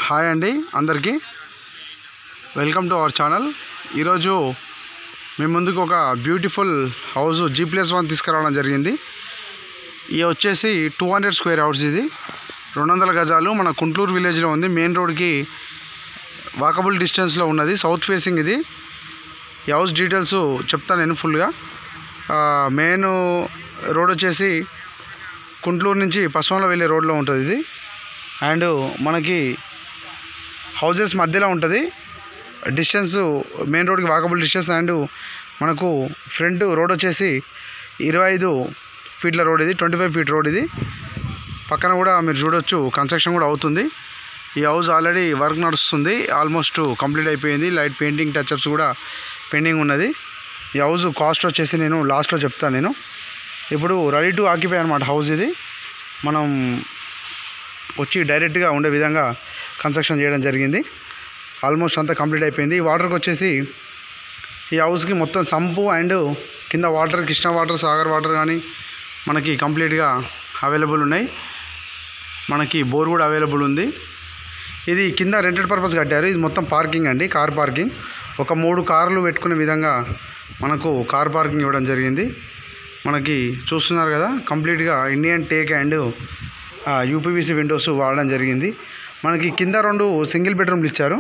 hi అండి అందరికీ welcome to our channel ఈరోజు మీ ముందుకు ఒక beautiful house G plus one తీసుకురావడం జరిగింది ఇది వచ్చేసి టూ హండ్రెడ్ స్క్వేర్ హౌస్ ఇది రెండు వందల గజాలు మన కుంట్లూరు విలేజ్లో ఉంది మెయిన్ రోడ్కి వాకబుల్ డిస్టెన్స్లో ఉన్నది సౌత్ ఫేసింగ్ ఇది ఈ హౌస్ డీటెయిల్స్ చెప్తాను నేను ఫుల్గా మెయిన్ రోడ్ వచ్చేసి కుంట్లూరు నుంచి పశ్చిమంలో వెళ్ళే రోడ్లో ఉంటుంది ఇది అండ్ మనకి హౌజెస్ మధ్యలో ఉంటుంది డిస్టెన్స్ మెయిన్ రోడ్కి వాకబుల్ డిస్టెన్స్ అండ్ మనకు ఫ్రంట్ రోడ్ వచ్చేసి ఇరవై ఐదు ఫీట్ల రోడ్ ఇది ట్వంటీ ఫైవ్ ఫీట్ రోడ్ ఇది పక్కన కూడా మీరు చూడొచ్చు కన్స్ట్రక్షన్ కూడా అవుతుంది ఈ హౌస్ ఆల్రెడీ వర్క్ నడుస్తుంది ఆల్మోస్ట్ కంప్లీట్ అయిపోయింది లైట్ పెయింటింగ్ టచ్అప్స్ కూడా పెండింగ్ ఉన్నది ఈ హౌస్ కాస్ట్ వచ్చేసి నేను లాస్ట్లో చెప్తాను నేను ఇప్పుడు రెడీ టు ఆక్యుపై అనమాట హౌస్ ఇది మనం వచ్చి డైరెక్ట్గా ఉండే విధంగా కన్స్ట్రక్షన్ చేయడం జరిగింది ఆల్మోస్ట్ అంతా కంప్లీట్ అయిపోయింది ఈ వాటర్కి వచ్చేసి ఈ హౌస్కి మొత్తం సంపు అండ్ కింద water Krishna water Sagar water కానీ మనకి కంప్లీట్గా అవైలబుల్ ఉన్నాయి మనకి బోర్ కూడా అవైలబుల్ ఉంది ఇది కింద రెంటెడ్ పర్పస్ కట్టారు ఇది మొత్తం పార్కింగ్ అండి కార్ పార్కింగ్ ఒక మూడు కార్లు పెట్టుకునే విధంగా మనకు కార్ పార్కింగ్ ఇవ్వడం జరిగింది మనకి చూస్తున్నారు కదా కంప్లీట్గా Indian teak and UPVC windows వాడడం జరిగింది మనకి కింద రెండు సింగిల్ బెడ్రూమ్లు ఇచ్చారు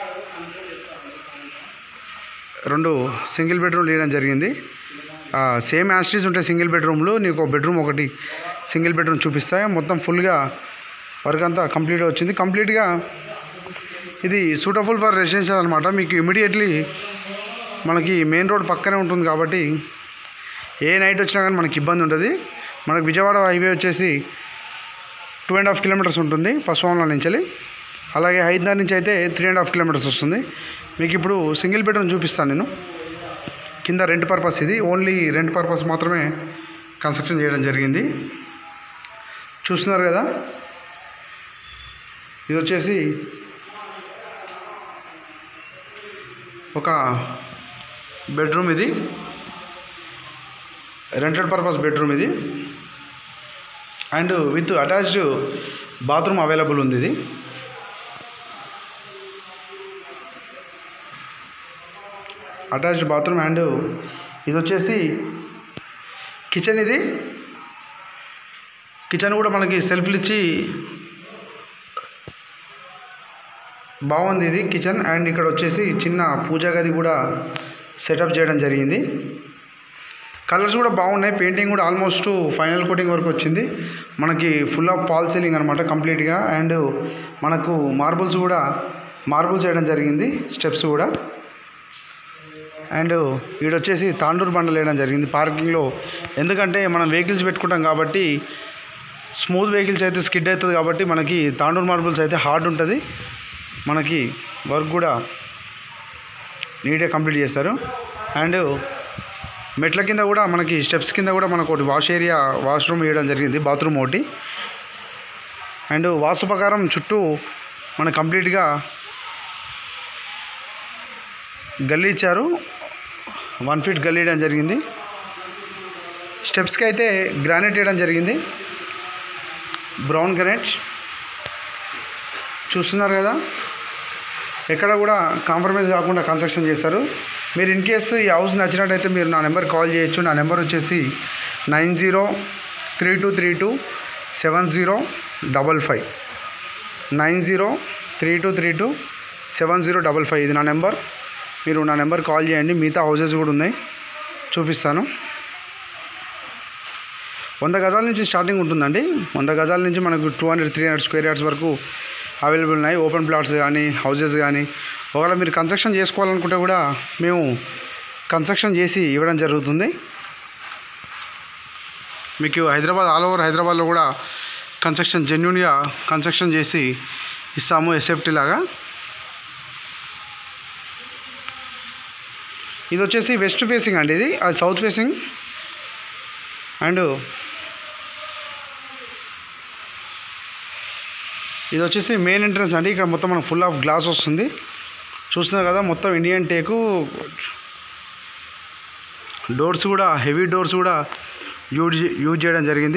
రెండు సింగిల్ బెడ్రూమ్లు ఇవ్వడం జరిగింది సేమ్ యాస్టీస్ ఉంటాయి సింగిల్ బెడ్రూమ్లు నీకు ఒక బెడ్రూమ్ ఒకటి సింగిల్ బెడ్రూమ్ చూపిస్తాయి మొత్తం ఫుల్గా వర్క్ అంతా కంప్లీట్ వచ్చింది కంప్లీట్గా ఇది సూటబుల్ ఫర్ రెసిడెన్షియల్ అనమాట మీకు ఇమీడియట్లీ మనకి మెయిన్ రోడ్ పక్కనే ఉంటుంది కాబట్టి ఏ నైట్ వచ్చినా కానీ మనకి ఇబ్బంది ఉంటుంది మనకి విజయవాడ హైవే వచ్చేసి టూ అండ్ హాఫ్ కిలోమీటర్స్ ఉంటుంది పశ్చిమంలో నుంచి అలాగే హైదరాబాద్ నుంచి అయితే త్రీ అండ్ హాఫ్ కిలోమీటర్స్ వస్తుంది మీకు ఇప్పుడు సింగిల్ బెడ్రూమ్ చూపిస్తాను నేను కింద రెంట్ పర్పస్ ఇది ఓన్లీ రెంట్ పర్పస్ మాత్రమే కన్స్ట్రక్షన్ చేయడం జరిగింది చూస్తున్నారు కదా ఇది వచ్చేసి ఒక బెడ్రూమ్ ఇది రెంటెడ్ పర్పస్ బెడ్రూమ్ ఇది and with attached bathroom available ఉంది ఇది అటాచ్డ్ బాత్రూమ్ అండ్ ఇది వచ్చేసి కిచెన్ ఇది కిచెన్ కూడా మనకి సెల్ఫ్లు ఇచ్చి బాగుంది ఇది కిచెన్ అండ్ ఇక్కడ వచ్చేసి చిన్న పూజా గది కూడా సెటప్ చేయడం జరిగింది కలర్స్ కూడా బాగున్నాయి పెయింటింగ్ కూడా ఆల్మోస్ట్ ఫైనల్ కోటింగ్ వరకు వచ్చింది మనకి ఫుల్ ఆఫ్ పాల్ సీలింగ్ అనమాట కంప్లీట్గా అండ్ మనకు మార్బుల్స్ కూడా మార్బుల్స్ చేయడం జరిగింది స్టెప్స్ కూడా అండ్ వీడొచ్చేసి తాండూరు బండలు వేయడం జరిగింది పార్కింగ్లో ఎందుకంటే మనం వెహికల్స్ పెట్టుకుంటాం కాబట్టి స్మూత్ వెహికల్స్ అయితే స్కిడ్ అవుతుంది కాబట్టి మనకి తాండూరు మార్బుల్స్ అయితే హార్డ్ ఉంటుంది మనకి వర్క్ కూడా నీట్గా కంప్లీట్ చేస్తారు అండ్ మెట్ల కింద కూడా మనకి స్టెప్స్ కింద కూడా మనకు ఒకటి వాష్ ఏరియా వాష్రూమ్ వేయడం జరిగింది బాత్రూమ్ ఒకటి అండ్ వాస్తు ప్రకారం చుట్టూ మన కంప్లీట్గా గల్లీ ఇచ్చారు వన్ ఫీట్ గల్లీ వేయడం జరిగింది స్టెప్స్కి అయితే గ్రానైట్ వేయడం జరిగింది బ్రౌన్ గ్రానైట్ చూస్తున్నారు కదా ఎక్కడ కూడా కాంప్రమైజ్ కాకుండా కన్స్ట్రక్షన్ చేస్తారు మీరు ఇన్ కేసు ఈ హౌస్ నచ్చినట్టయితే మీరు నా నెంబర్ కాల్ చేయొచ్చు నా నెంబర్ వచ్చేసి nine zero three two three two seven zero double five nine zero three two three two seven zero double five ఇది నా నెంబర్ మీరు నా నెంబర్ కాల్ చేయండి మిగతా హౌసెస్ కూడా ఉన్నాయి చూపిస్తాను వంద గజాల నుంచి స్టార్టింగ్ ఉంటుందండి వంద గజాల నుంచి మనకు two hundred three hundred square yards వరకు అవైలబుల్ ఉన్నాయి ఓపెన్ ప్లాట్స్ కానీ హౌసెస్ కానీ ఒకవేళ మీరు కన్స్ట్రక్షన్ చేసుకోవాలనుకుంటే కూడా మేము కన్స్ట్రక్షన్ చేసి ఇవ్వడం జరుగుతుంది మీకు హైదరాబాద్ ఆల్ ఓవర్ హైదరాబాద్లో కూడా కన్స్ట్రక్షన్ జెన్యున్గా కన్స్ట్రక్షన్ చేసి ఇస్తాము ఎస్ఎఫ్టీ లాగా ఇది వచ్చేసి వెస్ట్ ఫేసింగ్ అండి ఇది అది సౌత్ ఫేసింగ్ అండ్ ఇది వచ్చేసి మెయిన్ ఎంట్రన్స్ అండి ఇక్కడ మొత్తం మనకు ఫుల్ ఆఫ్ గ్లాస్ వస్తుంది చూస్తున్నారు కదా మొత్తం ఇండియన్ టేకు డోర్స్ కూడా హెవీ డోర్స్ కూడా యూజ్ యూజ్ చేయడం జరిగింది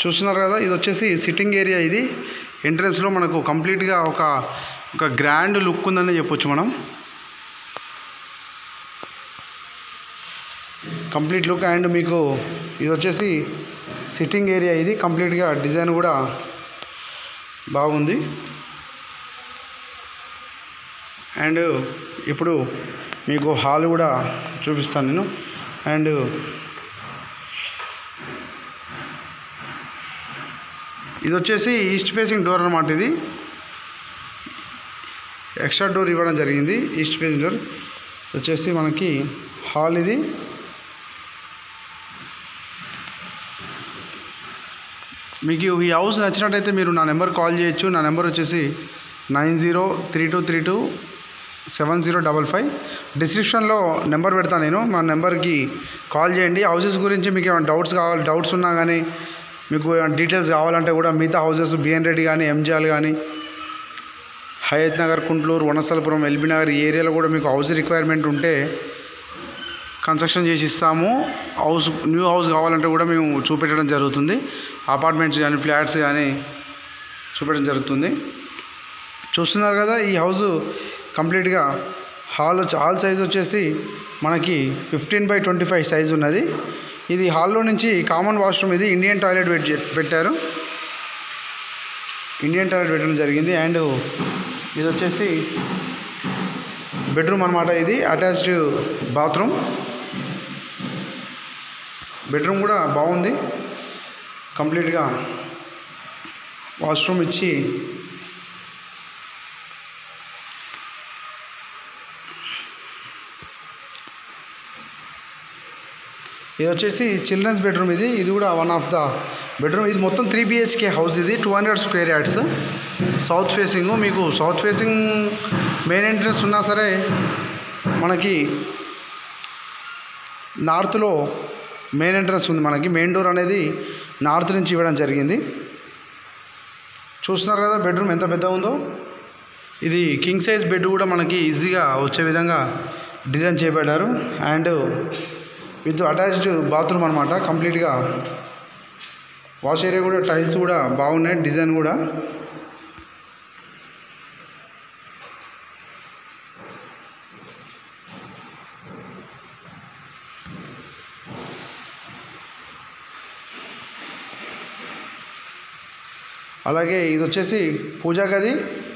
చూస్తున్నారు కదా ఇది వచ్చేసి సిట్టింగ్ ఏరియా ఇది ఎంట్రన్స్లో మనకు కంప్లీట్గా ఒక ఒక గ్రాండ్ లుక్ ఉందని చెప్పొచ్చు మనం కంప్లీట్ లుక్ అండ్ మీకు ఇది వచ్చేసి సిట్టింగ్ ఏరియా ఇది కంప్లీట్గా డిజైన్ కూడా బాగుంది అండ్ ఇప్పుడు మీకు హాల్ కూడా చూపిస్తాను నేను అండ్ ఇది వచ్చేసి ఈస్ట్ ఫేసింగ్ డోర్ అనమాట ఇది ఎక్స్ట్రా డోర్ ఇవ్వడం జరిగింది ఈస్ట్ ఫేసింగ్ డోర్ వచ్చేసి మనకి హాల్ ఇది మీకు ఈ హౌస్ నచ్చినట్టయితే మీరు నా నెంబర్ కాల్ చేయొచ్చు నా నెంబర్ వచ్చేసి nine zero three two three two seven zero double five డిస్క్రిప్షన్లో నెంబర్ పెడతాను నేను మా నెంబర్కి కాల్ చేయండి హౌసెస్ గురించి మీకు ఏమైనా డౌట్స్ కావాలి డౌట్స్ ఉన్నా కానీ మీకు ఏమైనా డీటెయిల్స్ కావాలంటే కూడా మిగతా హౌసెస్ బిఎన్ రెడ్డి కానీ ఎంజిఆర్ కానీ హయత్ నగర్ కుంట్లూరు వనస్థలపురం ఎల్బీ నగర్ ఈ ఏరియాలో కూడా మీకు హౌస్ రిక్వైర్మెంట్ ఉంటే కన్స్ట్రక్షన్ చేసి ఇస్తాము హౌస్ న్యూ హౌస్ కావాలంటే కూడా మేము చూపెట్టడం జరుగుతుంది అపార్ట్మెంట్స్ కానీ ఫ్లాట్స్ కానీ చూపెట్టడం జరుగుతుంది చూస్తున్నారు కదా ఈ హౌస్ కంప్లీట్గా హాల్ వచ్చి హాల్ సైజ్ వచ్చేసి మనకి fifteen by twenty five size ఉన్నది ఇది హాల్లో నుంచి కామన్ వాష్రూమ్ ఇది ఇండియన్ టాయిలెట్ పెట్ పెట్టారు ఇండియన్ టాయిలెట్ పెట్టడం జరిగింది అండ్ ఇది వచ్చేసి బెడ్రూమ్ అనమాట ఇది అటాచ్డ్ బాత్రూమ్ బెడ్రూమ్ కూడా బాగుంది కంప్లీట్గా వాష్రూమ్ ఇచ్చి ఇది వచ్చేసి చిల్డ్రన్స్ బెడ్రూమ్ ఇది ఇది కూడా వన్ ఆఫ్ ద బెడ్రూమ్ ఇది మొత్తం త్రీ బిహెచ్కే హౌస్ ఇది two hundred square yards south facing మీకు సౌత్ ఫేసింగ్ మెయిన్ ఎంట్రన్స్ ఉన్నా సరే మనకి నార్త్లో మెయిన్ ఎంట్రన్స్ ఉంది మనకి మెయిన్ డోర్ అనేది నార్త్ నుంచి ఇవ్వడం జరిగింది చూస్తున్నారు కదా బెడ్రూమ్ ఎంత పెద్ద ఉందో ఇది కింగ్ సైజ్ బెడ్ కూడా మనకి ఈజీగా వచ్చే విధంగా డిజైన్ చేయబడ్డారు అండ్ విత్ అటాచ్డ్ బాత్రూమ్ అనమాట కంప్లీట్గా వాష్ ఏరియా కూడా టైల్స్ కూడా బాగున్నాయి డిజైన్ కూడా అలాగే ఇది వచ్చేసి పూజా గది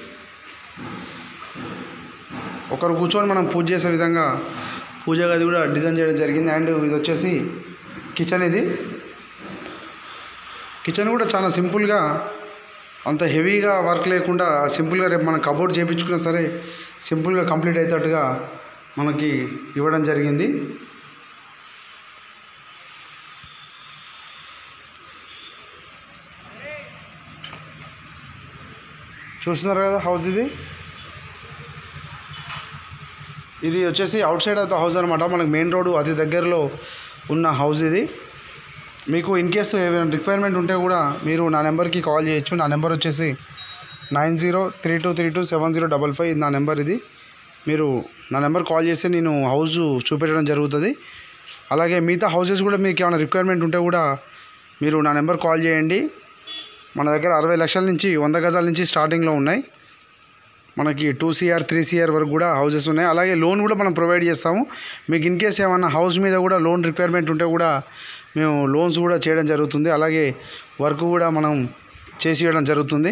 ఒకరు కూర్చొని మనం పూజ చేసే విధంగా పూజా గది కూడా డిజైన్ చేయడం జరిగింది అండ్ ఇది వచ్చేసి కిచెన్ ఇది కిచెన్ కూడా చాలా సింపుల్గా అంత హెవీగా వర్క్ లేకుండా సింపుల్గా రేపు మనం కబోర్డ్ చేయించుకున్నా సరే సింపుల్గా కంప్లీట్ అయ్యేటట్టుగా మనకి ఇవ్వడం జరిగింది చూస్తున్నారు కదా హౌస్ ఇది ఇది వచ్చేసి outside of the house అనమాట మనకు మెయిన్ రోడ్ అతి దగ్గరలో ఉన్న హౌస్ ఇది మీకు ఇన్ కేసు ఏమైనా రిక్వైర్మెంట్ ఉంటే కూడా మీరు నా నెంబర్కి కాల్ చేయొచ్చు నా నెంబర్ వచ్చేసి nine zero three two three two seven zero double five నా నెంబర్ ఇది మీరు నా నెంబర్ కాల్ చేస్తే నేను హౌస్ చూపెట్టడం జరుగుతుంది అలాగే మిగతా హౌసెస్ కూడా మీకు ఏమైనా రిక్వైర్మెంట్ ఉంటే కూడా మీరు నా నెంబర్ కాల్ చేయండి మన దగ్గర అరవై లక్షల నుంచి వంద గజాల నుంచి స్టార్టింగ్లో ఉన్నాయి మనకి టూ సిఆర్ త్రీ సిఆర్ వరకు కూడా హౌసెస్ ఉన్నాయి అలాగే లోన్ కూడా మనం ప్రొవైడ్ చేస్తాము మీకు ఇన్ కేస్ ఏమన్నా హౌస్ మీద కూడా లోన్ రిక్వైర్మెంట్ ఉంటే కూడా మేము లోన్స్ కూడా చేయడం జరుగుతుంది అలాగే వర్క్ కూడా మనం చేసి ఇవ్వడం జరుగుతుంది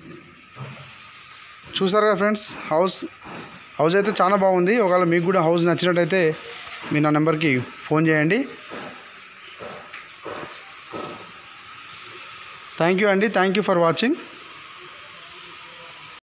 చూసారు కదా ఫ్రెండ్స్ హౌస్ హౌస్ అయితే చాలా బాగుంది ఒకవేళ మీకు కూడా హౌస్ నచ్చినట్టయితే మీ నా నెంబర్కి ఫోన్ చేయండి థ్యాంక్ యూ అండి థ్యాంక్ యూ ఫర్ వాచింగ్